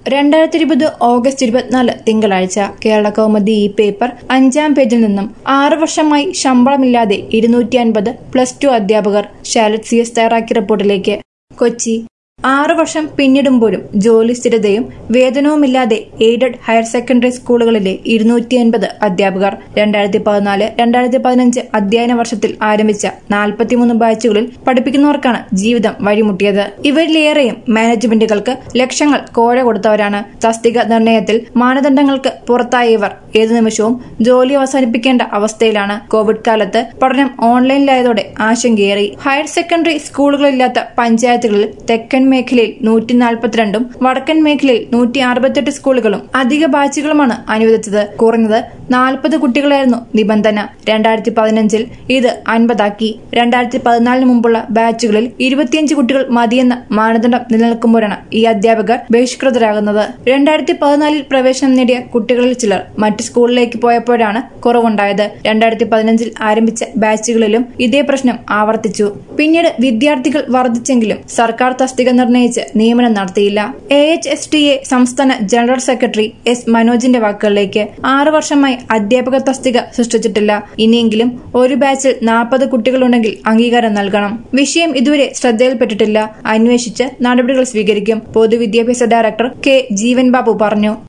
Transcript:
രണ്ടായിരത്തി ഇരുപത് ഓഗസ്റ്റ് ഇരുപത്തിനാല് തിങ്കളാഴ്ച കേരള കൗമുദി ഈ പേപ്പർ അഞ്ചാം പേജിൽ നിന്നും ആറു വർഷമായി ശമ്പളമില്ലാതെ ഇരുന്നൂറ്റി അൻപത് പ്ലസ് ടു അധ്യാപകർ ഷാലറ്റ് സി എസ് തയ്യാറാക്കിയ റിപ്പോർട്ടിലേക്ക് കൊച്ചി ആറു വർഷം പിന്നിടുമ്പോഴും ജോലി സ്ഥിരതയും വേതനവുമില്ലാതെ എയ്ഡഡ് ഹയർ സെക്കൻഡറി സ്കൂളുകളിലെ ഇരുന്നൂറ്റി അൻപത് അധ്യാപകർ രണ്ടായിരത്തി പതിനാല് രണ്ടായിരത്തി പതിനഞ്ച് അധ്യയന വർഷത്തിൽ ആരംഭിച്ച നാൽപ്പത്തിമൂന്ന് ബാച്ചുകളിൽ പഠിപ്പിക്കുന്നവർക്കാണ് ജീവിതം വഴിമുട്ടിയത് ഇവരിലേറെയും മാനേജ്മെന്റുകൾക്ക് ലക്ഷങ്ങൾ കോഴ കൊടുത്തവരാണ് തസ്തിക നിർണയത്തിൽ മാനദണ്ഡങ്ങൾക്ക് പുറത്തായ ഇവർ ഏതു നിമിഷവും ജോലി അവസാനിപ്പിക്കേണ്ട അവസ്ഥയിലാണ് കോവിഡ് കാലത്ത് പഠനം ഓൺലൈനിലായതോടെ ആശങ്കയേറി ഹയർ സെക്കൻഡറി സ്കൂളുകളില്ലാത്ത പഞ്ചായത്തുകളിൽ തെക്കൻ മേഖലയിൽ നൂറ്റി നാൽപ്പത്തിരണ്ടും വടക്കൻ മേഖലയിൽ നൂറ്റി അറുപത്തെട്ട് സ്കൂളുകളും അധിക ബാച്ചുകളുമാണ് അനുവദിച്ചത് കുറഞ്ഞത് നാൽപ്പത് കുട്ടികളായിരുന്നു നിബന്ധന രണ്ടായിരത്തി പതിനഞ്ചിൽ ഇത് അൻപതാക്കി രണ്ടായിരത്തി പതിനാലിന് മുമ്പുള്ള ബാച്ചുകളിൽ ഇരുപത്തിയഞ്ച് കുട്ടികൾ മതിയെന്ന മാനദണ്ഡം നിലനിൽക്കുമ്പോഴാണ് ഈ അധ്യാപകർ ബഹിഷ്കൃതരാകുന്നത് രണ്ടായിരത്തി പതിനാലിൽ പ്രവേശനം നേടിയ കുട്ടികളിൽ ചിലർ മറ്റ് സ്കൂളിലേക്ക് പോയപ്പോഴാണ് കുറവുണ്ടായത് രണ്ടായിരത്തി പതിനഞ്ചിൽ ആരംഭിച്ച ബാച്ചുകളിലും ഇതേ പ്രശ്നം ആവർത്തിച്ചു പിന്നീട് വിദ്യാർത്ഥികൾ വർദ്ധിച്ചെങ്കിലും സർക്കാർ തസ്തിക നിർണയിച്ച് നിയമനം നടത്തിയില്ല A H S T A സംസ്ഥാന ജനറൽ സെക്രട്ടറി എസ് മനോജിന്റെ വാക്കുകളിലേക്ക് ആറു വർഷമായി അധ്യാപക തസ്തിക സൃഷ്ടിച്ചിട്ടില്ല ഇനിയെങ്കിലും ഒരു ബാച്ചിൽ നാൽപ്പത് കുട്ടികളുണ്ടെങ്കിൽ അംഗീകാരം നൽകണം വിഷയം ഇതുവരെ ശ്രദ്ധയിൽപ്പെട്ടിട്ടില്ല അന്വേഷിച്ച് നടപടികൾ സ്വീകരിക്കും പൊതുവിദ്യാഭ്യാസ ഡയറക്ടർ കെ ജീവൻ ബാബു പറഞ്ഞു